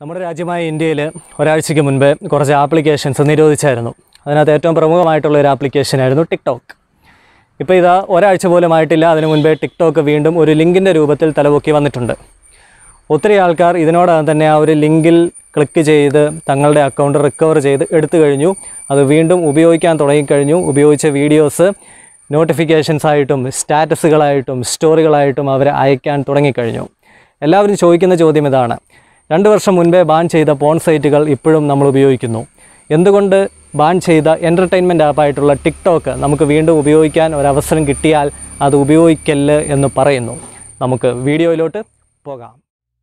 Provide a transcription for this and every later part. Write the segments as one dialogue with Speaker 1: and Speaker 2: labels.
Speaker 1: നമ്മുടെ രാജ്യമായ ഇന്ത്യയിൽ ഒരാഴ്ചയ്ക്ക് മുൻപ് കുറച്ച് ആപ്ലിക്കേഷൻസ് നിരോധിച്ചായിരുന്നു അതിനകത്ത് ഏറ്റവും പ്രമുഖമായിട്ടുള്ള ഒരു ആപ്ലിക്കേഷനായിരുന്നു ടിക്ടോക്ക് ഇപ്പോൾ ഇതാ ഒരാഴ്ച പോലും ആയിട്ടില്ല അതിനു മുൻപേ ടിക്ടോക്ക് വീണ്ടും ഒരു ലിങ്കിൻ്റെ രൂപത്തിൽ തലപൊക്കി വന്നിട്ടുണ്ട് ഒത്തിരി ആൾക്കാർ ഇതിനോടകം തന്നെ ആ ഒരു ലിങ്കിൽ ക്ലിക്ക് ചെയ്ത് തങ്ങളുടെ അക്കൗണ്ട് റിക്കവർ ചെയ്ത് എടുത്തു കഴിഞ്ഞു അത് വീണ്ടും ഉപയോഗിക്കാൻ തുടങ്ങിക്കഴിഞ്ഞു ഉപയോഗിച്ച വീഡിയോസ് നോട്ടിഫിക്കേഷൻസ് ആയിട്ടും സ്റ്റാറ്റസുകളായിട്ടും സ്റ്റോറികളായിട്ടും അവർ അയക്കാൻ തുടങ്ങിക്കഴിഞ്ഞു എല്ലാവരും ചോദിക്കുന്ന ചോദ്യം ഇതാണ് രണ്ട് വർഷം മുൻപേ ബാൻ ചെയ്ത പോൺ സൈറ്റുകൾ ഇപ്പോഴും നമ്മൾ ഉപയോഗിക്കുന്നു എന്തുകൊണ്ട് ബാൻ ചെയ്ത എൻ്റർടൈൻമെൻറ്റ് ആപ്പായിട്ടുള്ള ടിക്ടോക്ക് നമുക്ക് വീണ്ടും ഉപയോഗിക്കാൻ ഒരവസരം കിട്ടിയാൽ അത് ഉപയോഗിക്കല്ല് എന്ന് പറയുന്നു നമുക്ക് വീഡിയോയിലോട്ട് പോകാം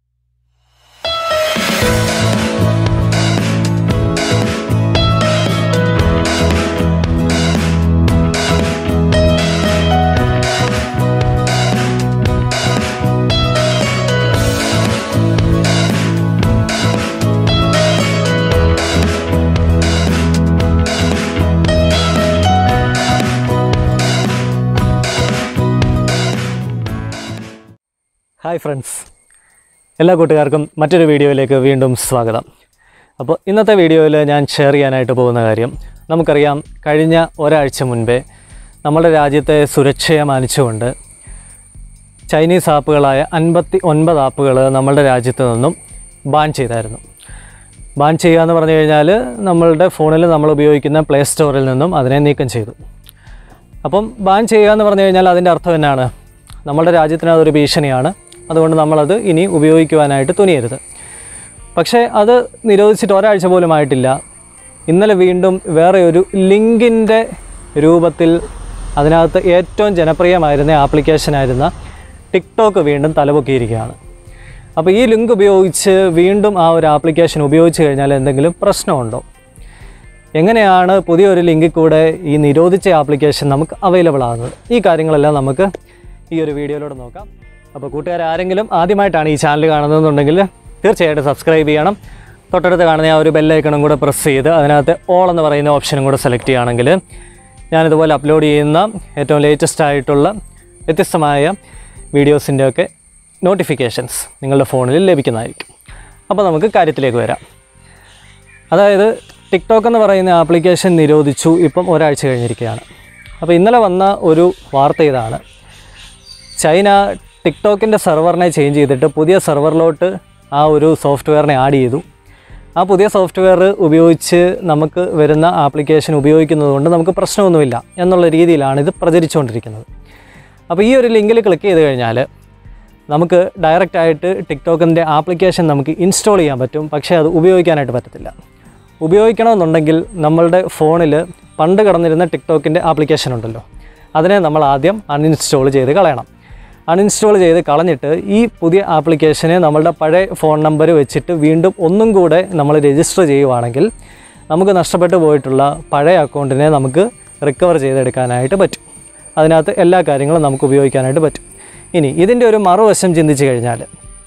Speaker 1: ഹായ് ഫ്രണ്ട്സ് എല്ലാ കൂട്ടുകാർക്കും മറ്റൊരു വീഡിയോയിലേക്ക് വീണ്ടും സ്വാഗതം അപ്പോൾ ഇന്നത്തെ വീഡിയോയിൽ ഞാൻ ഷെയർ ചെയ്യാനായിട്ട് പോകുന്ന കാര്യം നമുക്കറിയാം കഴിഞ്ഞ ഒരാഴ്ച മുൻപേ നമ്മുടെ രാജ്യത്തെ സുരക്ഷയെ മാനിച്ചുകൊണ്ട് ചൈനീസ് ആപ്പുകളായ അൻപത്തി ഒൻപത് ആപ്പുകൾ നമ്മളുടെ രാജ്യത്ത് നിന്നും ബാൻ ചെയ്തായിരുന്നു ബാൻ ചെയ്യുക എന്ന് പറഞ്ഞു കഴിഞ്ഞാൽ നമ്മളുടെ ഫോണിൽ നമ്മൾ ഉപയോഗിക്കുന്ന പ്ലേ സ്റ്റോറിൽ നിന്നും അതിനെ നീക്കം ചെയ്തു അപ്പം ബാൻ ചെയ്യുക എന്ന് പറഞ്ഞു കഴിഞ്ഞാൽ അതിൻ്റെ അർത്ഥം എന്നാണ് നമ്മുടെ രാജ്യത്തിന് അതൊരു ഭീഷണിയാണ് അതുകൊണ്ട് നമ്മളത് ഇനി ഉപയോഗിക്കുവാനായിട്ട് തുനിയരുത് പക്ഷേ അത് നിരോധിച്ചിട്ട് ഒരാഴ്ച പോലും ആയിട്ടില്ല ഇന്നലെ വീണ്ടും വേറെ ഒരു ലിങ്കിൻ്റെ രൂപത്തിൽ അതിനകത്ത് ഏറ്റവും ജനപ്രിയമായിരുന്ന ആപ്ലിക്കേഷനായിരുന്ന ടിക്ടോക്ക് വീണ്ടും തലപൊക്കിയിരിക്കുകയാണ് അപ്പോൾ ഈ ലിങ്ക് ഉപയോഗിച്ച് വീണ്ടും ആ ഒരു ആപ്ലിക്കേഷൻ ഉപയോഗിച്ച് കഴിഞ്ഞാൽ എന്തെങ്കിലും പ്രശ്നമുണ്ടോ എങ്ങനെയാണ് പുതിയൊരു ലിങ്കിൽ കൂടെ ഈ നിരോധിച്ച ആപ്ലിക്കേഷൻ നമുക്ക് അവൈലബിൾ ആകുന്നത് ഈ കാര്യങ്ങളെല്ലാം നമുക്ക് ഈ ഒരു വീഡിയോയിലൂടെ നോക്കാം അപ്പോൾ കൂട്ടുകാർ ആരെങ്കിലും ആദ്യമായിട്ടാണ് ഈ ചാനൽ കാണുന്നതെന്നുണ്ടെങ്കിൽ തീർച്ചയായിട്ടും സബ്സ്ക്രൈബ് ചെയ്യണം തൊട്ടടുത്ത് കാണുന്ന ആ ഒരു ബെല്ലൈക്കണും കൂടെ പ്രസ് ചെയ്ത് അതിനകത്ത് ഓൾ എന്ന് പറയുന്ന ഓപ്ഷനും കൂടെ സെലക്ട് ചെയ്യുകയാണെങ്കിൽ ഞാനിതുപോലെ അപ്ലോഡ് ചെയ്യുന്ന ഏറ്റവും ലേറ്റസ്റ്റ് ആയിട്ടുള്ള വ്യത്യസ്തമായ വീഡിയോസിൻ്റെ ഒക്കെ നോട്ടിഫിക്കേഷൻസ് നിങ്ങളുടെ ഫോണിൽ ലഭിക്കുന്നതായിരിക്കും അപ്പോൾ നമുക്ക് കാര്യത്തിലേക്ക് വരാം അതായത് ടിക്ടോക്ക് എന്ന് പറയുന്ന ആപ്ലിക്കേഷൻ നിരോധിച്ചു ഇപ്പം ഒരാഴ്ച കഴിഞ്ഞിരിക്കുകയാണ് അപ്പോൾ ഇന്നലെ വന്ന ഒരു വാർത്ത ഇതാണ് ചൈന ടിക്ടോക്കിൻ്റെ സെർവറിനെ ചേഞ്ച് ചെയ്തിട്ട് പുതിയ സെർവറിലോട്ട് ആ ഒരു സോഫ്റ്റ്വെയറിനെ ആഡ് ചെയ്തു ആ പുതിയ സോഫ്റ്റ്വെയർ ഉപയോഗിച്ച് നമുക്ക് വരുന്ന ആപ്ലിക്കേഷൻ ഉപയോഗിക്കുന്നത് കൊണ്ട് നമുക്ക് പ്രശ്നമൊന്നുമില്ല എന്നുള്ള രീതിയിലാണ് ഇത് പ്രചരിച്ചുകൊണ്ടിരിക്കുന്നത് അപ്പോൾ ഈ ഒരു ലിങ്കിൽ ക്ലിക്ക് ചെയ്ത് കഴിഞ്ഞാൽ നമുക്ക് ഡയറക്റ്റ് ആയിട്ട് ടിക്ടോക്കിൻ്റെ ആപ്ലിക്കേഷൻ നമുക്ക് ഇൻസ്റ്റാൾ ചെയ്യാൻ പറ്റും പക്ഷേ അത് ഉപയോഗിക്കാനായിട്ട് പറ്റത്തില്ല ഉപയോഗിക്കണമെന്നുണ്ടെങ്കിൽ നമ്മളുടെ ഫോണിൽ പണ്ട് കിടന്നിരുന്ന ടിക്ടോക്കിൻ്റെ ആപ്ലിക്കേഷൻ ഉണ്ടല്ലോ അതിനെ നമ്മൾ ആദ്യം അൺഇൻസ്റ്റാൾ ചെയ്ത് കളയണം അൺഇൻസ്റ്റാൾ ചെയ്ത് കളഞ്ഞിട്ട് ഈ പുതിയ ആപ്ലിക്കേഷനെ നമ്മളുടെ പഴയ ഫോൺ നമ്പർ വെച്ചിട്ട് വീണ്ടും ഒന്നും കൂടെ നമ്മൾ രജിസ്റ്റർ ചെയ്യുവാണെങ്കിൽ നമുക്ക് നഷ്ടപ്പെട്ടു പോയിട്ടുള്ള പഴയ അക്കൗണ്ടിനെ നമുക്ക് റിക്കവർ ചെയ്തെടുക്കാനായിട്ട് പറ്റും അതിനകത്ത് എല്ലാ കാര്യങ്ങളും നമുക്ക് ഉപയോഗിക്കാനായിട്ട് പറ്റും ഇനി ഇതിൻ്റെ ഒരു മറുവശം ചിന്തിച്ച് കഴിഞ്ഞാൽ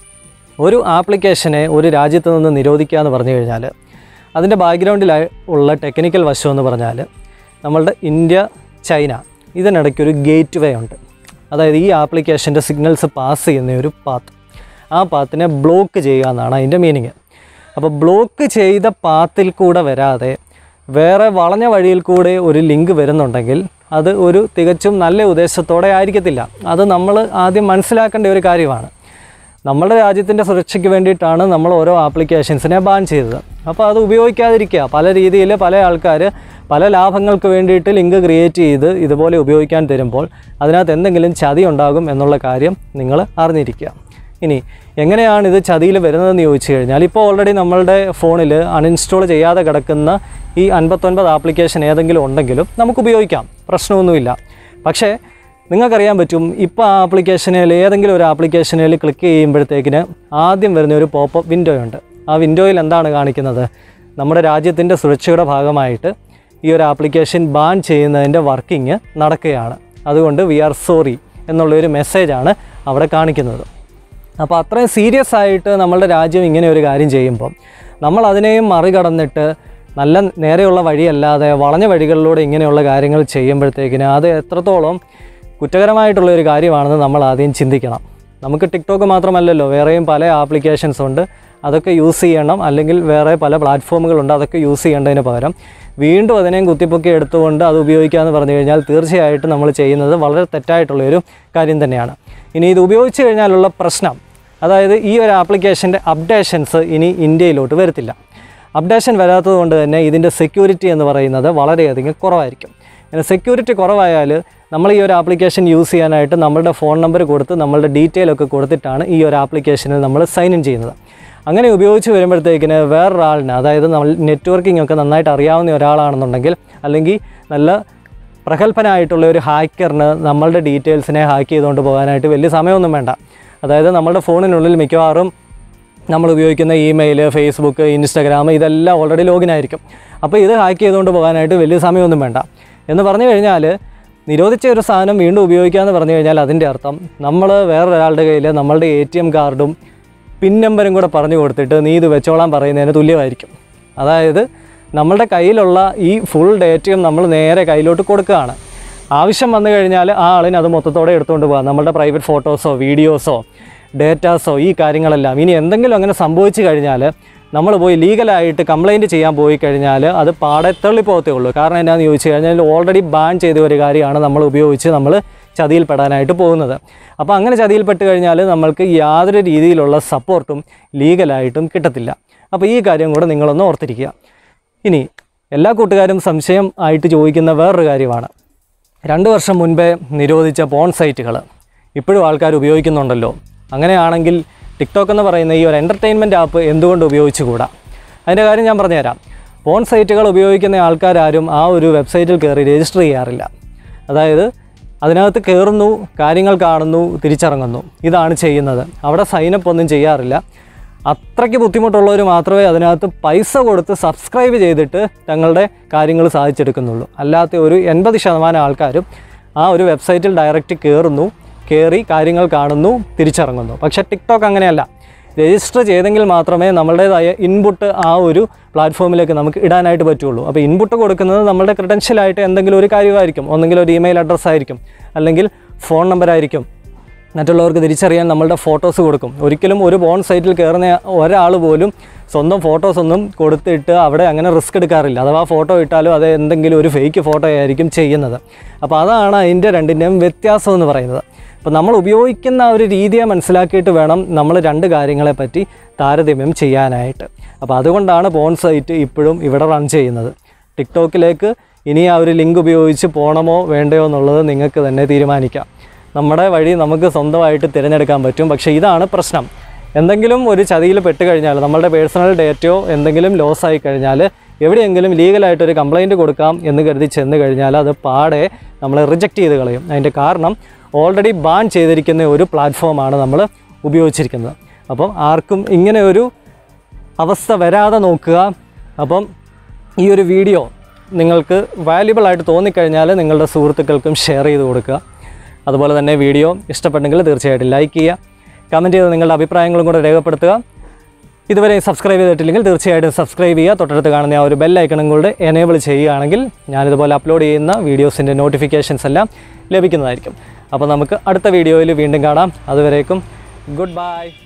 Speaker 1: ഒരു ആപ്ലിക്കേഷനെ ഒരു രാജ്യത്ത് നിന്ന് നിരോധിക്കുക എന്ന് പറഞ്ഞു കഴിഞ്ഞാൽ അതിൻ്റെ ബാക്ക്ഗ്രൗണ്ടിൽ ഉള്ള ടെക്നിക്കൽ വശം എന്ന് പറഞ്ഞാൽ നമ്മളുടെ ഇന്ത്യ ചൈന ഇതിനിടയ്ക്കൊരു ഗേറ്റ് വേ ഉണ്ട് അതായത് ഈ ആപ്ലിക്കേഷൻ്റെ സിഗ്നൽസ് പാസ് ചെയ്യുന്ന ഒരു പാത്ത് ആ പാത്തിനെ ബ്ലോക്ക് ചെയ്യുക എന്നാണ് അതിൻ്റെ മീനിങ് അപ്പോൾ ബ്ലോക്ക് ചെയ്ത പാത്തിൽ കൂടെ വരാതെ വേറെ വളഞ്ഞ വഴിയിൽ കൂടെ ഒരു ലിങ്ക് വരുന്നുണ്ടെങ്കിൽ അത് ഒരു തികച്ചും നല്ല ഉദ്ദേശത്തോടെ ആയിരിക്കത്തില്ല അത് നമ്മൾ ആദ്യം മനസ്സിലാക്കേണ്ട ഒരു കാര്യമാണ് നമ്മുടെ രാജ്യത്തിൻ്റെ സുരക്ഷയ്ക്ക് വേണ്ടിയിട്ടാണ് നമ്മൾ ഓരോ ആപ്ലിക്കേഷൻസിനെ ബാൻ ചെയ്തത് അപ്പോൾ അത് ഉപയോഗിക്കാതിരിക്കുക പല രീതിയിൽ പല ആൾക്കാർ പല ലാഭങ്ങൾക്ക് വേണ്ടിയിട്ട് ലിങ്ക് ക്രിയേറ്റ് ചെയ്ത് ഇതുപോലെ ഉപയോഗിക്കാൻ തരുമ്പോൾ അതിനകത്ത് എന്തെങ്കിലും ചതി ഉണ്ടാകും എന്നുള്ള കാര്യം നിങ്ങൾ അറിഞ്ഞിരിക്കുക ഇനി എങ്ങനെയാണ് ഇത് ചതിയിൽ വരുന്നതെന്ന് ചോദിച്ചു കഴിഞ്ഞാൽ ഇപ്പോൾ ഓൾറെഡി നമ്മളുടെ ഫോണിൽ അൺഇൻസ്റ്റാൾ ചെയ്യാതെ കിടക്കുന്ന ഈ അൻപത്തൊൻപത് ആപ്ലിക്കേഷൻ ഏതെങ്കിലും ഉണ്ടെങ്കിലും നമുക്ക് ഉപയോഗിക്കാം പ്രശ്നമൊന്നുമില്ല പക്ഷേ നിങ്ങൾക്കറിയാൻ പറ്റും ഇപ്പോൾ ആ ആപ്ലിക്കേഷനിൽ ഏതെങ്കിലും ഒരു ആപ്ലിക്കേഷനിൽ ക്ലിക്ക് ചെയ്യുമ്പോഴത്തേക്കിന് ആദ്യം വരുന്ന ഒരു പോപ്പപ്പ് വിൻഡോ ഉണ്ട് ആ വിൻഡോയിൽ എന്താണ് കാണിക്കുന്നത് നമ്മുടെ രാജ്യത്തിൻ്റെ സുരക്ഷയുടെ ഭാഗമായിട്ട് ഈ ഒരു ആപ്ലിക്കേഷൻ ബാൻ ചെയ്യുന്നതിൻ്റെ വർക്കിംഗ് നടക്കുകയാണ് അതുകൊണ്ട് വി ആർ സോറി എന്നുള്ളൊരു മെസ്സേജാണ് അവിടെ കാണിക്കുന്നത് അപ്പോൾ അത്രയും സീരിയസ് ആയിട്ട് നമ്മളുടെ രാജ്യം ഇങ്ങനെ ഒരു കാര്യം ചെയ്യുമ്പം നമ്മൾ അതിനെയും മറികടന്നിട്ട് നല്ല നേരെയുള്ള വഴിയല്ലാതെ വളഞ്ഞ വഴികളിലൂടെ ഇങ്ങനെയുള്ള കാര്യങ്ങൾ ചെയ്യുമ്പോഴത്തേക്കിന് അത് എത്രത്തോളം കുറ്റകരമായിട്ടുള്ള ഒരു കാര്യമാണെന്ന് നമ്മൾ ആദ്യം ചിന്തിക്കണം നമുക്ക് ടിക്ടോക്ക് മാത്രമല്ലല്ലോ വേറെയും പല ആപ്ലിക്കേഷൻസ് ഉണ്ട് അതൊക്കെ യൂസ് ചെയ്യണം അല്ലെങ്കിൽ വേറെ പല പ്ലാറ്റ്ഫോമുകളുണ്ട് അതൊക്കെ യൂസ് ചെയ്യേണ്ടതിന് പകരം വീണ്ടും അതിനെയും കുത്തിപ്പൊക്കി എടുത്തുകൊണ്ട് അത് ഉപയോഗിക്കാമെന്ന് പറഞ്ഞു കഴിഞ്ഞാൽ തീർച്ചയായിട്ടും നമ്മൾ ചെയ്യുന്നത് വളരെ തെറ്റായിട്ടുള്ളൊരു കാര്യം തന്നെയാണ് ഇനി ഇത് ഉപയോഗിച്ച് കഴിഞ്ഞാലുള്ള പ്രശ്നം അതായത് ഈ ഒരു ആപ്ലിക്കേഷൻ്റെ അപ്ഡേഷൻസ് ഇനി ഇന്ത്യയിലോട്ട് വരത്തില്ല അപ്ഡേഷൻ വരാത്തത് കൊണ്ട് തന്നെ ഇതിൻ്റെ സെക്യൂരിറ്റി എന്ന് പറയുന്നത് വളരെയധികം കുറവായിരിക്കും അങ്ങനെ സെക്യൂരിറ്റി കുറവായാൽ നമ്മൾ ഈ ഒരു ആപ്ലിക്കേഷൻ യൂസ് ചെയ്യാനായിട്ട് നമ്മളുടെ ഫോൺ നമ്പർ കൊടുത്ത് നമ്മളുടെ ഡീറ്റെയിൽ ഒക്കെ കൊടുത്തിട്ടാണ് ഈ ഒരു ആപ്ലിക്കേഷനിൽ നമ്മൾ സൈൻ ഇൻ ചെയ്യുന്നത് അങ്ങനെ ഉപയോഗിച്ച് വരുമ്പോഴത്തേക്കിന് വേറൊരാളിന് അതായത് നമ്മൾ നെറ്റ്വർക്കിംഗ് ഒക്കെ നന്നായിട്ട് അറിയാവുന്ന ഒരാളാണെന്നുണ്ടെങ്കിൽ അല്ലെങ്കിൽ നല്ല പ്രഗത്ഭനായിട്ടുള്ള ഒരു ഹാക്കറിന് നമ്മളുടെ ഡീറ്റെയിൽസിനെ ഹാക്ക് ചെയ്തുകൊണ്ട് പോകാനായിട്ട് വലിയ സമയമൊന്നും വേണ്ട അതായത് നമ്മുടെ ഫോണിനുള്ളിൽ മിക്കവാറും നമ്മൾ ഉപയോഗിക്കുന്ന ഇമെയിൽ ഫേസ്ബുക്ക് ഇൻസ്റ്റാഗ്രാം ഇതെല്ലാം ഓൾറെഡി ലോഗിൻ ആയിരിക്കും അപ്പോൾ ഇത് ഹാക്ക് ചെയ്തുകൊണ്ട് പോകാനായിട്ട് വലിയ സമയമൊന്നും വേണ്ട എന്ന് പറഞ്ഞു കഴിഞ്ഞാൽ നിരോധിച്ച ഒരു സാധനം വീണ്ടും ഉപയോഗിക്കാമെന്ന് പറഞ്ഞു കഴിഞ്ഞാൽ അതിൻ്റെ അർത്ഥം നമ്മൾ വേറൊരാളുടെ കയ്യിൽ നമ്മളുടെ എ ടി എം കാർഡും പിൻ നമ്പരും കൂടെ പറഞ്ഞു കൊടുത്തിട്ട് നീ ഇത് വെച്ചോളാൻ പറയുന്നതിന് തുല്യമായിരിക്കും അതായത് നമ്മളുടെ കയ്യിലുള്ള ഈ ഫുൾ ഡേറ്റയും നമ്മൾ നേരെ കയ്യിലോട്ട് കൊടുക്കുകയാണ് ആവശ്യം വന്നു കഴിഞ്ഞാൽ ആ ആളിന് അത് മൊത്തത്തോടെ എടുത്തുകൊണ്ട് പോകാം നമ്മളുടെ പ്രൈവറ്റ് ഫോട്ടോസോ വീഡിയോസോ ഡേറ്റാസോ ഈ കാര്യങ്ങളെല്ലാം ഇനി എന്തെങ്കിലും അങ്ങനെ സംഭവിച്ചു കഴിഞ്ഞാൽ നമ്മൾ പോയി ലീഗലായിട്ട് കംപ്ലയിൻറ്റ് ചെയ്യാൻ പോയി കഴിഞ്ഞാൽ അത് പാടെ തള്ളിപ്പോകത്തേ ഉള്ളൂ കാരണം എന്താണെന്ന് ചോദിച്ചു കഴിഞ്ഞാൽ ഓൾറെഡി ബാൻ ചെയ്ത ഒരു കാര്യമാണ് നമ്മൾ ഉപയോഗിച്ച് നമ്മൾ ചതിയിൽപ്പെടാനായിട്ട് പോകുന്നത് അപ്പോൾ അങ്ങനെ ചതിയിൽപ്പെട്ട് കഴിഞ്ഞാൽ നമ്മൾക്ക് യാതൊരു രീതിയിലുള്ള സപ്പോർട്ടും ലീഗലായിട്ടും കിട്ടത്തില്ല അപ്പോൾ ഈ കാര്യം കൂടെ നിങ്ങളൊന്ന് ഓർത്തിരിക്കുക ഇനി എല്ലാ കൂട്ടുകാരും സംശയം ആയിട്ട് ചോദിക്കുന്ന വേറൊരു കാര്യമാണ് രണ്ട് വർഷം മുൻപേ നിരോധിച്ച പോൺ സൈറ്റുകൾ ഇപ്പോഴും ആൾക്കാർ ഉപയോഗിക്കുന്നുണ്ടല്ലോ അങ്ങനെയാണെങ്കിൽ ടിക്ടോക്ക് എന്ന് പറയുന്ന ഈ ഒരു എൻ്റർടൈൻമെൻറ്റ് ആപ്പ് എന്തുകൊണ്ട് ഉപയോഗിച്ചുകൂടാ അതിൻ്റെ കാര്യം ഞാൻ പറഞ്ഞുതരാം പോൺ സൈറ്റുകൾ ഉപയോഗിക്കുന്ന ആൾക്കാരും ആ ഒരു വെബ്സൈറ്റിൽ കയറി രജിസ്റ്റർ ചെയ്യാറില്ല അതായത് അതിനകത്ത് കയറുന്നു കാര്യങ്ങൾ കാണുന്നു തിരിച്ചിറങ്ങുന്നു ഇതാണ് ചെയ്യുന്നത് അവിടെ സൈനപ്പ് ഒന്നും ചെയ്യാറില്ല അത്രയ്ക്ക് ബുദ്ധിമുട്ടുള്ളവർ മാത്രമേ അതിനകത്ത് പൈസ കൊടുത്ത് സബ്സ്ക്രൈബ് ചെയ്തിട്ട് തങ്ങളുടെ കാര്യങ്ങൾ സാധിച്ചെടുക്കുന്നുള്ളൂ അല്ലാത്ത ഒരു എൺപത് ശതമാനം ആൾക്കാരും ആ ഒരു വെബ്സൈറ്റിൽ ഡയറക്റ്റ് കയറുന്നു കയറി കാര്യങ്ങൾ കാണുന്നു തിരിച്ചിറങ്ങുന്നു പക്ഷേ ടിക്ടോക്ക് അങ്ങനെയല്ല രജിസ്റ്റർ ചെയ്തെങ്കിൽ മാത്രമേ നമ്മളുടേതായ ഇൻപുട്ട് ആ ഒരു പ്ലാറ്റ്ഫോമിലേക്ക് നമുക്ക് ഇടാനായിട്ട് പറ്റുള്ളൂ അപ്പോൾ ഇൻപുട്ട് കൊടുക്കുന്നത് നമ്മളുടെ ക്രെഡൻഷ്യലായിട്ട് എന്തെങ്കിലും ഒരു കാര്യമായിരിക്കും ഒന്നെങ്കിൽ ഒരു ഇമെയിൽ അഡ്രസ്സ് ആയിരിക്കും അല്ലെങ്കിൽ ഫോൺ നമ്പർ ആയിരിക്കും മറ്റുള്ളവർക്ക് തിരിച്ചറിയാൻ നമ്മളുടെ ഫോട്ടോസ് കൊടുക്കും ഒരിക്കലും ഒരു ബോൺ സൈറ്റിൽ കയറുന്ന ഒരാൾ പോലും സ്വന്തം ഫോട്ടോസ് ഒന്നും കൊടുത്തിട്ട് അവിടെ അങ്ങനെ റിസ്ക് എടുക്കാറില്ല അഥവാ ഫോട്ടോ ഇട്ടാലും അത് എന്തെങ്കിലും ഒരു ഫേക്ക് ഫോട്ടോ ആയിരിക്കും ചെയ്യുന്നത് അപ്പോൾ അതാണ് അതിൻ്റെ രണ്ടിൻ്റെയും വ്യത്യാസം എന്ന് പറയുന്നത് അപ്പോൾ നമ്മൾ ഉപയോഗിക്കുന്ന ആ ഒരു രീതിയെ മനസ്സിലാക്കിയിട്ട് വേണം നമ്മൾ രണ്ട് കാര്യങ്ങളെ പറ്റി താരതമ്യം ചെയ്യാനായിട്ട് അപ്പോൾ അതുകൊണ്ടാണ് പോൺ സൈറ്റ് ഇപ്പോഴും ഇവിടെ റൺ ചെയ്യുന്നത് ടിക്ടോക്കിലേക്ക് ഇനി ആ ഒരു ലിങ്ക് ഉപയോഗിച്ച് പോകണമോ വേണ്ടയോ എന്നുള്ളത് നിങ്ങൾക്ക് തന്നെ തീരുമാനിക്കാം നമ്മുടെ വഴി നമുക്ക് സ്വന്തമായിട്ട് തിരഞ്ഞെടുക്കാൻ പറ്റും പക്ഷേ ഇതാണ് പ്രശ്നം എന്തെങ്കിലും ഒരു ചതിയിൽ പെട്ട് കഴിഞ്ഞാൽ നമ്മളുടെ പേഴ്സണൽ ഡേറ്റയോ എന്തെങ്കിലും ലോസ് ആയി കഴിഞ്ഞാൽ എവിടെയെങ്കിലും ലീഗലായിട്ട് ഒരു കംപ്ലൈൻറ്റ് കൊടുക്കാം എന്ന് കരുതി ചെന്ന് കഴിഞ്ഞാൽ അത് പാടെ നമ്മൾ റിജക്റ്റ് ചെയ്ത് കളയും അതിൻ്റെ കാരണം ഓൾറെഡി ബാൻ ചെയ്തിരിക്കുന്ന ഒരു പ്ലാറ്റ്ഫോമാണ് നമ്മൾ ഉപയോഗിച്ചിരിക്കുന്നത് അപ്പം ആർക്കും ഇങ്ങനെ ഒരു അവസ്ഥ വരാതെ നോക്കുക അപ്പം ഈ ഒരു വീഡിയോ നിങ്ങൾക്ക് വാല്യുബിൾ ആയിട്ട് തോന്നിക്കഴിഞ്ഞാൽ നിങ്ങളുടെ സുഹൃത്തുക്കൾക്കും ഷെയർ ചെയ്ത് കൊടുക്കുക അതുപോലെ തന്നെ വീഡിയോ ഇഷ്ടപ്പെട്ടെങ്കിൽ തീർച്ചയായിട്ടും ലൈക്ക് ചെയ്യുക കമൻറ്റ് ചെയ്ത് നിങ്ങളുടെ അഭിപ്രായങ്ങളും കൂടെ രേഖപ്പെടുത്തുക ഇതുവരെ സബ്സ്ക്രൈബ് ചെയ്തിട്ടില്ലെങ്കിൽ തീർച്ചയായിട്ടും സബ്സ്ക്രൈബ് ചെയ്യുക തൊട്ടടുത്ത് കാണുന്ന ആ ഒരു ബെൽ ഐക്കണും കൂടെ എനേബിൾ ചെയ്യുകയാണെങ്കിൽ ഞാനിതുപോലെ അപ്ലോഡ് ചെയ്യുന്ന വീഡിയോസിൻ്റെ നോട്ടിഫിക്കേഷൻസ് എല്ലാം ലഭിക്കുന്നതായിരിക്കും അപ്പോൾ നമുക്ക് അടുത്ത വീഡിയോയിൽ വീണ്ടും കാണാം അതുവരേക്കും ഗുഡ് ബൈ